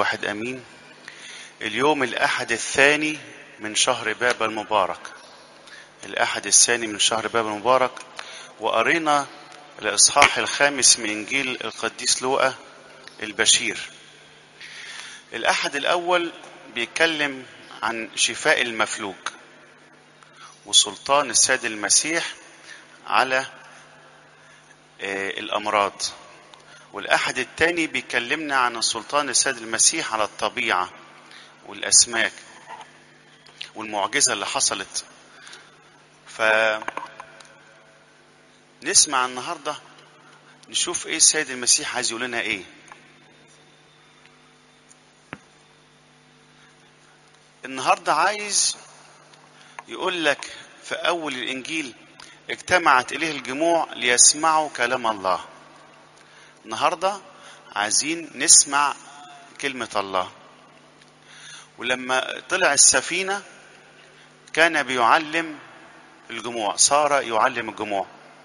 واحد امين اليوم الاحد الثاني من شهر باب المبارك الاحد الثاني من شهر باب المبارك وقرينا الاصحاح الخامس من انجيل القديس لوقا البشير الاحد الاول بيتكلم عن شفاء المفلوج وسلطان السيد المسيح على الامراض والاحد الثاني بيكلمنا عن سلطان السيد المسيح على الطبيعه والاسماك والمعجزه اللي حصلت ف نسمع النهارده نشوف ايه السيد المسيح عايز يقول لنا ايه النهارده عايز يقول لك في اول الانجيل اجتمعت اليه الجموع ليسمعوا كلام الله النهارده عايزين نسمع كلمه الله ولما طلع السفينه كان بيعلم الجموع صار يعلم الجموع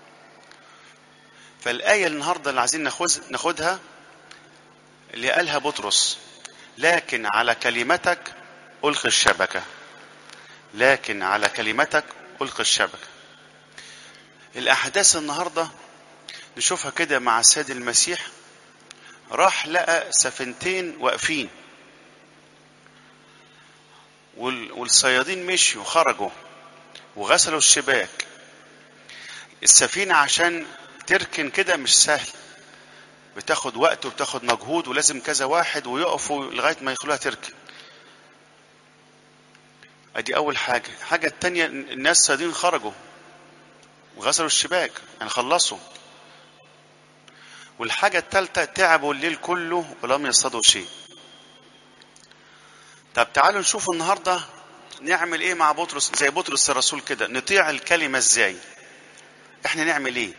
فالآية النهاردة اللي عايزين ناخذ ناخدها اللي قالها بطرس لكن على كلمتك ألقي الشبكة لكن على كلمتك ألقي الشبكة الأحداث النهاردة نشوفها كده مع السيد المسيح راح لقى سفينتين واقفين والصيادين مشوا وخرجوا وغسلوا الشباك السفينة عشان تركن كده مش سهل بتاخد وقت وبتاخد مجهود ولازم كذا واحد ويقفوا لغاية ما يخلوها تركن ادي اول حاجة الحاجة التانية الناس الصيادين خرجوا وغسلوا الشباك يعني خلصوا والحاجة التالتة تعبوا الليل كله ولم يصطادوا شيء طب تعالوا نشوف النهارده نعمل ايه مع بطرس زي بطرس الرسول كده نطيع الكلمة ازاي احنا نعمل ايه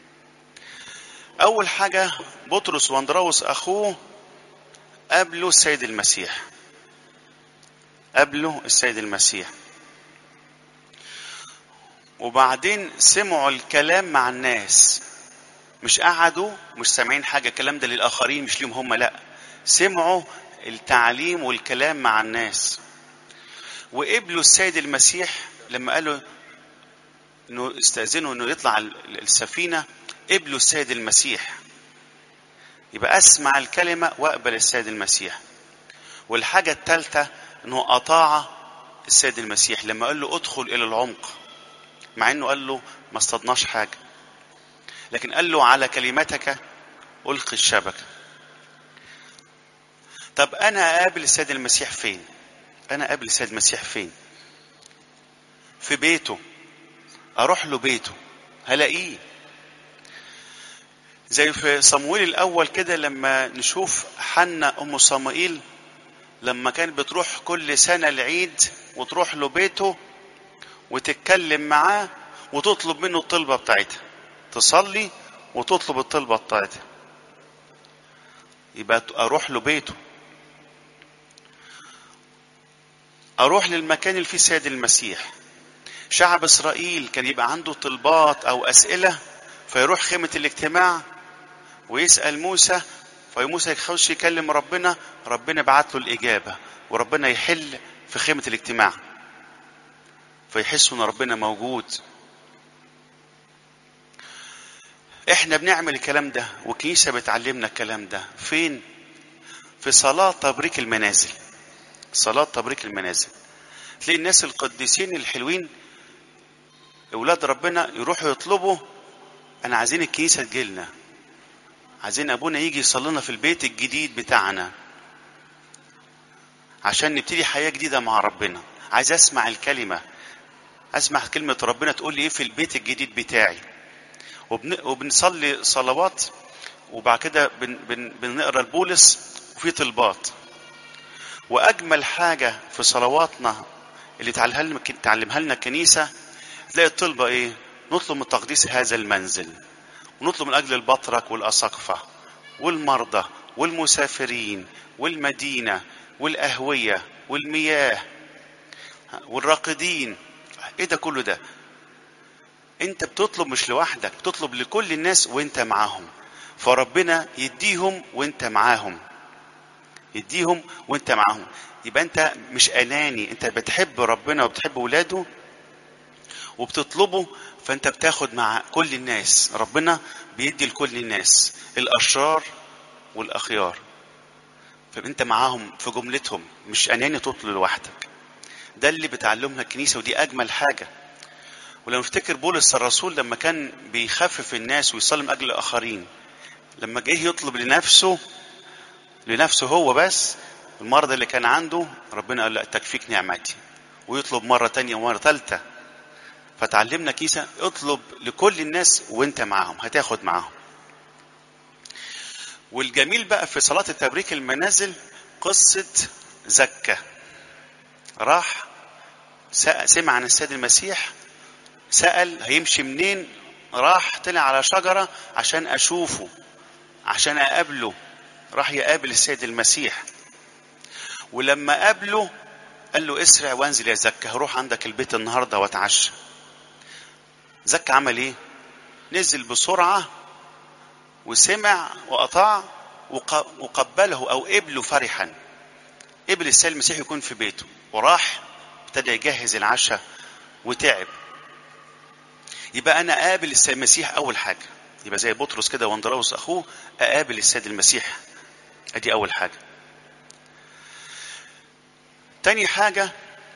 اول حاجة بطرس واندراوس اخوه قابلوا السيد المسيح قابلوا السيد المسيح وبعدين سمعوا الكلام مع الناس مش قعدوا مش سامعين حاجة الكلام ده للآخرين مش ليهم هم لا سمعوا التعليم والكلام مع الناس وقبلوا السيد المسيح لما قالوا انه استاذنوا انه يطلع السفينه قبلوا السيد المسيح يبقى اسمع الكلمه واقبل السيد المسيح والحاجه الثالثه انه اطاع السيد المسيح لما قال له ادخل الى العمق مع انه قال له ما اصطدناش حاجه لكن قال له على كلمتك القي الشبكه طب انا اقابل السيد المسيح فين انا اقابل السيد المسيح فين في بيته اروح له بيته هلاقيه زي في صمويل الاول كده لما نشوف حنا ام صموئيل لما كانت بتروح كل سنة العيد وتروح له بيته وتتكلم معاه وتطلب منه الطلبة بتاعتها تصلي وتطلب الطلبة بتاعتها يبقى اروح له بيته اروح للمكان اللي فيه سيد المسيح شعب اسرائيل كان يبقى عنده طلبات او اسئله فيروح خيمه الاجتماع ويسال موسى فموسى يخش يكلم ربنا ربنا بعت له الاجابه وربنا يحل في خيمه الاجتماع فيحسوا ان ربنا موجود احنا بنعمل الكلام ده والكنيسه بتعلمنا الكلام ده فين في صلاه تبريك المنازل صلاة تبريك المنازل تلاقي الناس القديسين الحلوين اولاد ربنا يروحوا يطلبوا انا عايزين الكنيسة تجيلنا عايزين ابونا يجي يصلينا في البيت الجديد بتاعنا عشان نبتدي حياة جديدة مع ربنا عايز اسمع الكلمة اسمع كلمة ربنا تقول لي ايه في البيت الجديد بتاعي وبن... وبنصلي صلوات وبعد كده بن... بن... بنقرا البولس وفي طلبات واجمل حاجه في صلواتنا اللي تعلمها لنا الكنيسه تلاقي الطلبه ايه نطلب من تقديس هذا المنزل ونطلب من اجل البطرك والاساقفه والمرضى والمسافرين والمدينه والاهويه والمياه والراقدين ايه ده كله ده انت بتطلب مش لوحدك بتطلب لكل الناس وانت معاهم فربنا يديهم وانت معاهم يديهم وانت معاهم يبقى انت مش اناني انت بتحب ربنا وبتحب ولاده وبتطلبه فانت بتاخد مع كل الناس ربنا بيدي لكل الناس الاشرار والاخيار فانت معاهم في جملتهم مش اناني تطلب لوحدك ده اللي بتعلمها الكنيسه ودي اجمل حاجه ولو نفتكر بولس الرسول لما كان بيخفف الناس ويصلي من اجل الاخرين لما جه يطلب لنفسه لنفسه هو بس المرض اللي كان عنده ربنا قال لا تكفيك نعمتي ويطلب مرة تانية ومرة ثالثة فتعلمنا كيسة اطلب لكل الناس وانت معاهم هتاخد معاهم والجميل بقى في صلاة التبريك المنازل قصة زكة راح سمع عن السيد المسيح سأل هيمشي منين راح طلع على شجرة عشان أشوفه عشان أقابله راح يقابل السيد المسيح ولما قابله قال له اسرع وانزل يا زكا هروح عندك البيت النهارده واتعشى زكا عمل ايه نزل بسرعه وسمع وأطاع وقبله أو قبله فرحا قبل السيد المسيح يكون في بيته وراح ابتدى يجهز العشاء وتعب يبقى أنا قابل السيد المسيح أول حاجة يبقى زي بطرس كده واندراوس أخوه أقابل السيد المسيح أدي أول حاجة تاني حاجة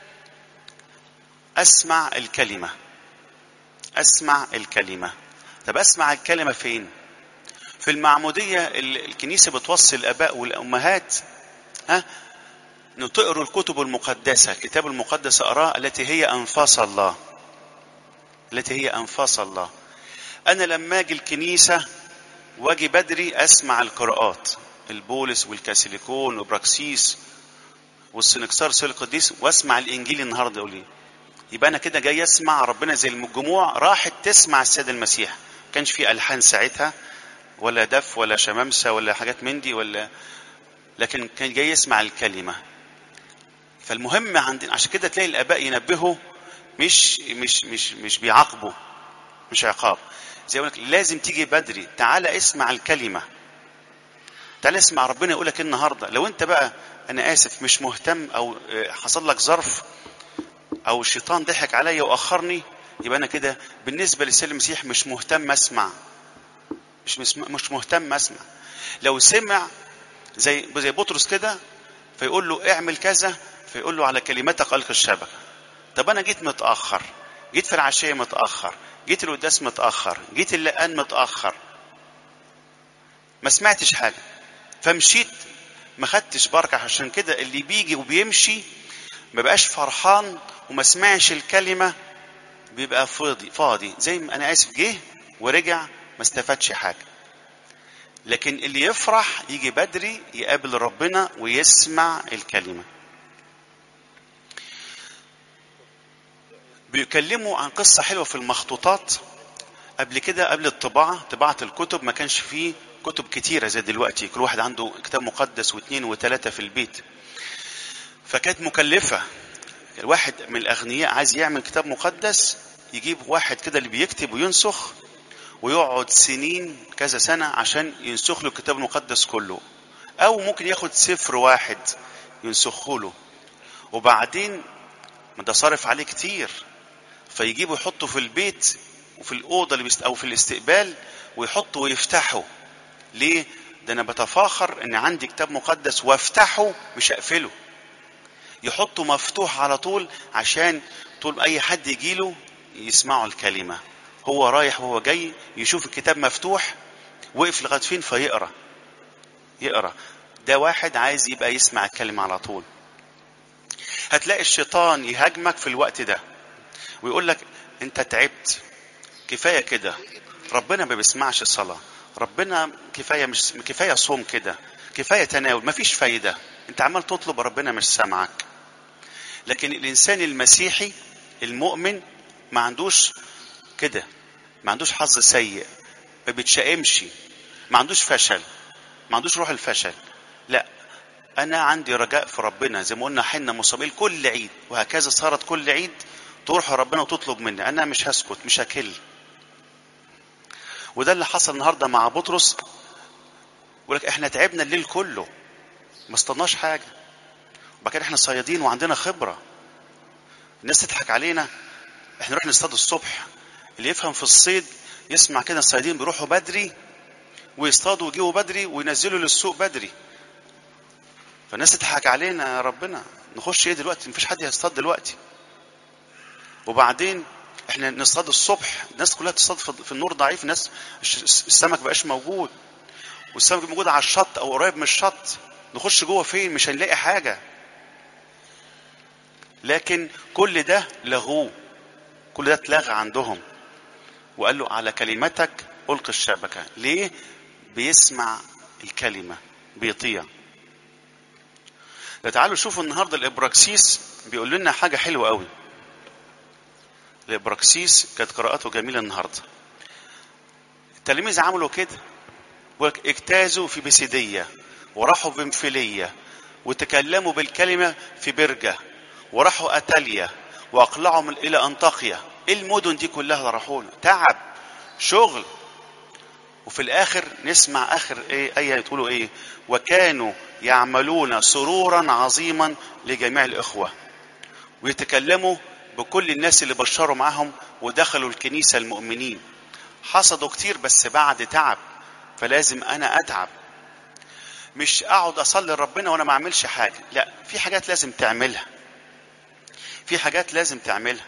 أسمع الكلمة أسمع الكلمة طب أسمع الكلمة فين؟ في المعمودية الكنيسة بتوصي الآباء والأمهات ها إنه تقروا الكتب المقدسة الكتاب المقدس أقراه التي هي أنفاس الله التي هي أنفاس الله أنا لما أجي الكنيسة وأجي بدري أسمع القراءات البولس والكاسيليكون وبراكسيس والسنكسار سيل القديس واسمع الانجيل النهارده يقول لي يبقى انا كده جاي اسمع ربنا زي الجموع راحت تسمع السيد المسيح ما كانش في الحان ساعتها ولا دف ولا شمامسه ولا حاجات من دي ولا لكن كان جاي يسمع الكلمه فالمهم عندنا عشان كده تلاقي الاباء ينبهوا مش مش مش مش بيعاقبوا مش عقاب زي ما لازم تيجي بدري تعالى اسمع الكلمه تعالى اسمع ربنا يقول لك النهارده لو انت بقى انا اسف مش مهتم او حصل لك ظرف او الشيطان ضحك عليا واخرني يبقى انا كده بالنسبه للسيد المسيح مش مهتم اسمع مش مش مهتم اسمع لو سمع زي زي بطرس كده فيقول له اعمل كذا فيقول له على كلمتك القي الشبكه طب انا جيت متاخر جيت في العشيه متاخر جيت القداس متاخر جيت اللقان متاخر ما سمعتش حاجه فمشيت ما خدتش بركه عشان كده اللي بيجي وبيمشي ما بقاش فرحان وما سمعش الكلمه بيبقى فاضي فاضي زي ما انا اسف جه ورجع ما استفادش حاجه لكن اللي يفرح يجي بدري يقابل ربنا ويسمع الكلمه بيكلموا عن قصه حلوه في المخطوطات قبل كده قبل الطباعه طباعه الكتب ما كانش فيه كتب كتيره زي دلوقتي كل واحد عنده كتاب مقدس واثنين وثلاثه في البيت فكانت مكلفه الواحد من الاغنياء عايز يعمل كتاب مقدس يجيب واحد كده اللي بيكتب وينسخ ويقعد سنين كذا سنه عشان ينسخ له الكتاب المقدس كله او ممكن ياخد سفر واحد ينسخه له وبعدين ما ده صارف عليه كتير فيجيبه يحطه في البيت وفي الاوضه اللي بيست... او في الاستقبال ويحطه ويفتحه ليه ده انا بتفاخر ان عندي كتاب مقدس وافتحه مش اقفله يحطه مفتوح على طول عشان طول اي حد يجيله يسمعوا الكلمه هو رايح وهو جاي يشوف الكتاب مفتوح وقف لغايه فين فيقرا يقرا ده واحد عايز يبقى يسمع الكلمه على طول هتلاقي الشيطان يهاجمك في الوقت ده ويقول لك انت تعبت كفايه كده ربنا ما بيسمعش الصلاه ربنا كفايه مش كفايه صوم كده كفايه تناول مفيش فايده انت عمال تطلب ربنا مش سامعك لكن الانسان المسيحي المؤمن ما عندوش كده ما عندوش حظ سيء ما بيتشائمش ما عندوش فشل ما عندوش روح الفشل لا انا عندي رجاء في ربنا زي ما قلنا حنا مصابين كل عيد وهكذا صارت كل عيد تروح ربنا وتطلب مني انا مش هسكت مش هكل وده اللي حصل النهارده مع بطرس يقول لك احنا تعبنا الليل كله ما اصطادناش حاجه وبعد كده احنا صيادين وعندنا خبره الناس تضحك علينا احنا نروح نصطاد الصبح اللي يفهم في الصيد يسمع كده الصيادين بيروحوا بدري ويصطادوا ويجيبوا بدري وينزلوا للسوق بدري فالناس تضحك علينا يا ربنا نخش ايه دلوقتي مفيش حد هيصطاد دلوقتي وبعدين احنا نصطاد الصبح الناس كلها تصطاد في النور ضعيف الناس السمك بقاش موجود والسمك موجود على الشط او قريب من الشط نخش جوه فين مش هنلاقي حاجه لكن كل ده لغوه كل ده اتلغى عندهم وقال له على كلمتك القي الشبكه ليه بيسمع الكلمه بيطيع تعالوا شوفوا النهارده الابراكسيس بيقول لنا حاجه حلوه قوي الابراكسيس كانت قراءته جميله النهارده التلاميذ عملوا كده اجتازوا في بسيديه وراحوا بنفليه وتكلموا بالكلمه في برجه وراحوا اتاليا واقلعوا من الى انطاكيا ايه المدن دي كلها راحوا تعب شغل وفي الاخر نسمع اخر ايه ايه تقولوا ايه وكانوا يعملون سرورا عظيما لجميع الاخوه ويتكلموا بكل الناس اللي بشروا معاهم ودخلوا الكنيسه المؤمنين حصدوا كتير بس بعد تعب فلازم انا اتعب مش اقعد اصلي لربنا وانا ما اعملش حاجه لا في حاجات لازم تعملها في حاجات لازم تعملها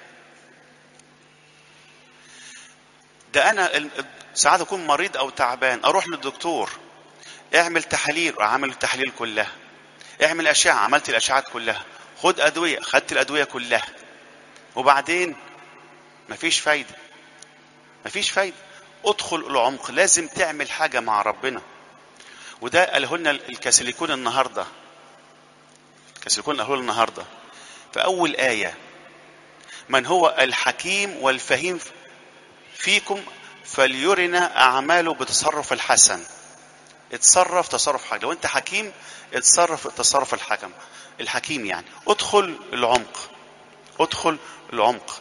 ده انا ساعات اكون مريض او تعبان اروح للدكتور اعمل تحاليل اعمل التحاليل كلها اعمل اشعه عملت الاشعات كلها خد ادويه خدت الادويه كلها وبعدين مفيش فايده مفيش فايده ادخل العمق لازم تعمل حاجه مع ربنا وده قاله لنا الكاثوليكون النهارده الكاثوليكون قالوا النهارده في اول ايه من هو الحكيم والفهيم فيكم فليرنا اعماله بتصرف الحسن اتصرف تصرف حاجه لو انت حكيم اتصرف التصرف الحكم الحكيم يعني ادخل العمق ادخل العمق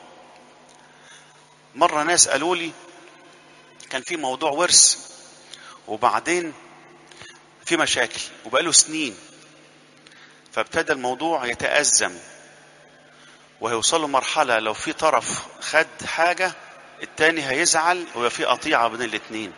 مره ناس قالوا لي كان في موضوع ورث وبعدين في مشاكل وبقاله سنين فابتدى الموضوع يتأزم وهيوصلوا مرحلة لو في طرف خد حاجة التاني هيزعل ويبقى في قطيعة بين الاتنين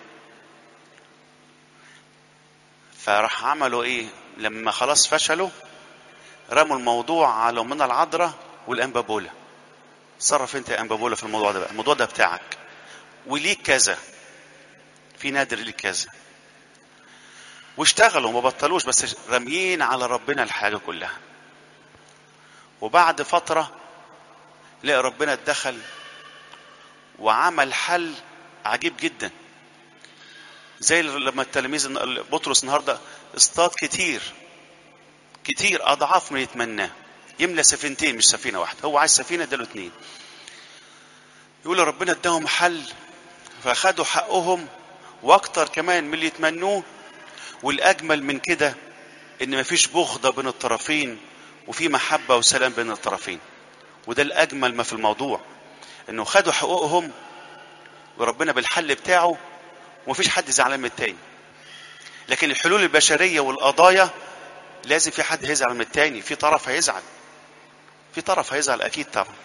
فراح عملوا ايه لما خلاص فشلوا رموا الموضوع على من العذراء والانبابوله تصرف انت يا انبابوله في الموضوع ده بقى الموضوع ده بتاعك وليك كذا في نادر ليك كذا واشتغلوا ما بطلوش بس راميين على ربنا الحاجه كلها وبعد فتره لقى ربنا اتدخل وعمل حل عجيب جدا زي لما التلاميذ بطرس النهارده اصطاد كتير كتير اضعاف من يتمناه يملى سفينتين مش سفينه واحده هو عايز سفينه اداله اتنين يقول ربنا اداهم حل فاخدوا حقهم واكتر كمان من اللي يتمنوه والاجمل من كده ان مفيش بغضه بين الطرفين وفي محبه وسلام بين الطرفين وده الاجمل ما في الموضوع انه خدوا حقوقهم وربنا بالحل بتاعه ومفيش حد زعلان من التاني لكن الحلول البشريه والقضايا لازم في حد هيزعل من التاني في طرف هيزعل في طرف هيزعل اكيد طبعا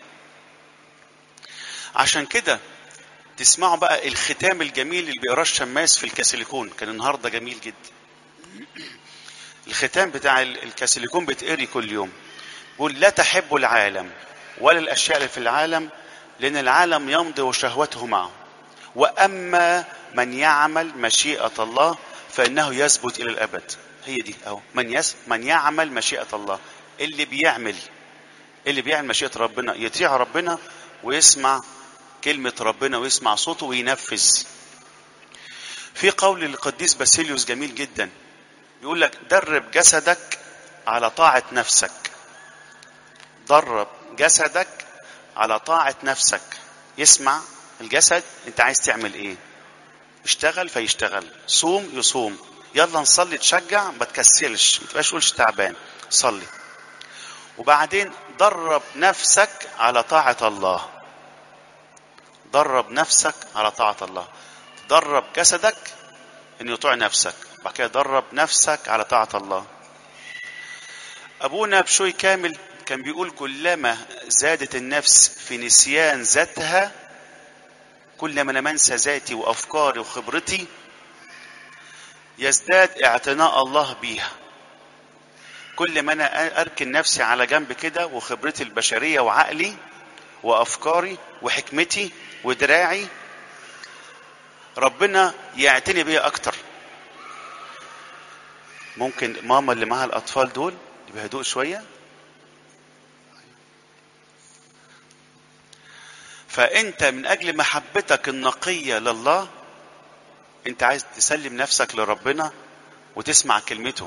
عشان كده تسمعوا بقى الختام الجميل اللي بيقراه الشماس في الكاسيليكون كان النهارده جميل جدا الختام بتاع الكاسيليكون بيتقري كل يوم بيقول لا تحبوا العالم ولا الاشياء اللي في العالم لان العالم يمضي وشهوته معه واما من يعمل مشيئه الله فانه يثبت الى الابد هي دي اهو من يس من يعمل مشيئه الله اللي بيعمل اللي بيعمل مشيئه ربنا يطيع ربنا ويسمع كلمه ربنا ويسمع صوته وينفذ في قول للقديس باسيليوس جميل جدا يقول لك درب جسدك على طاعه نفسك درب جسدك على طاعه نفسك يسمع الجسد انت عايز تعمل ايه اشتغل فيشتغل صوم يصوم يلا نصلي تشجع ما تكسلش ما تبقاش تقولش تعبان صلي وبعدين درب نفسك على طاعة الله درب نفسك على طاعة الله درب جسدك ان يطيع نفسك بعد كده درب نفسك على طاعة الله ابونا بشوي كامل كان بيقول كلما زادت النفس في نسيان ذاتها كلما انا منسى ذاتي وافكاري وخبرتي يزداد اعتناء الله بيها كل ما انا اركن نفسي على جنب كده وخبرتي البشريه وعقلي وافكاري وحكمتي ودراعي ربنا يعتني بيا اكتر ممكن ماما اللي معاها الاطفال دول بهدوء شويه فانت من اجل محبتك النقيه لله انت عايز تسلم نفسك لربنا وتسمع كلمته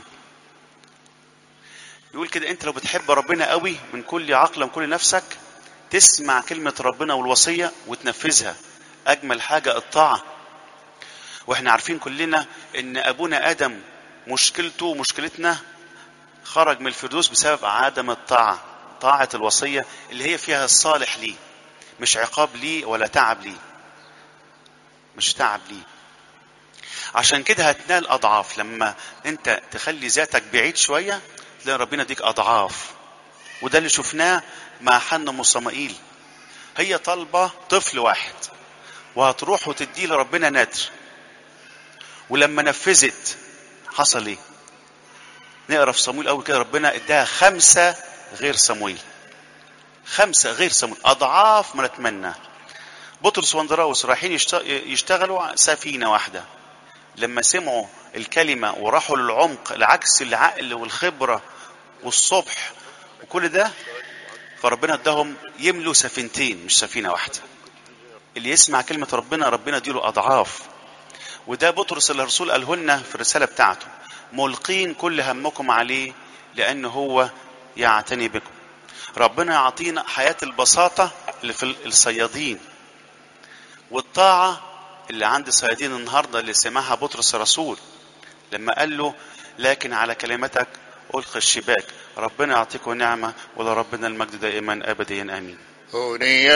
يقول كده انت لو بتحب ربنا قوي من كل عقل ومن كل نفسك تسمع كلمة ربنا والوصية وتنفذها أجمل حاجة الطاعة واحنا عارفين كلنا ان ابونا ادم مشكلته ومشكلتنا خرج من الفردوس بسبب عدم الطاعة طاعة الوصية اللي هي فيها الصالح ليه مش عقاب ليه ولا تعب ليه مش تعب ليه عشان كده هتنال اضعاف لما انت تخلي ذاتك بعيد شويه تلاقي ربنا يديك اضعاف وده اللي شفناه مع حنا وصمائيل هي طالبه طفل واحد وهتروح وتديه لربنا نادر ولما نفذت حصل ايه نقرا في صمويل اول كده ربنا اداها خمسه غير صمويل خمسه غير صمويل اضعاف ما نتمنى بطرس واندراوس رايحين يشتغلوا سفينه واحده لما سمعوا الكلمة وراحوا للعمق لعكس العقل والخبرة والصبح وكل ده فربنا اداهم يملوا سفينتين مش سفينة واحدة اللي يسمع كلمة ربنا ربنا يديله أضعاف وده بطرس اللي الرسول قاله لنا في الرسالة بتاعته ملقين كل همكم عليه لأنه هو يعتني بكم ربنا يعطينا حياة البساطة اللي في الصيادين والطاعة اللي عند صيادين النهارده اللي سمعها بطرس الرسول لما قال له لكن على كلمتك ألقي الشباك ربنا يعطيكم نعمة ولربنا المجد دائما أبديا آمين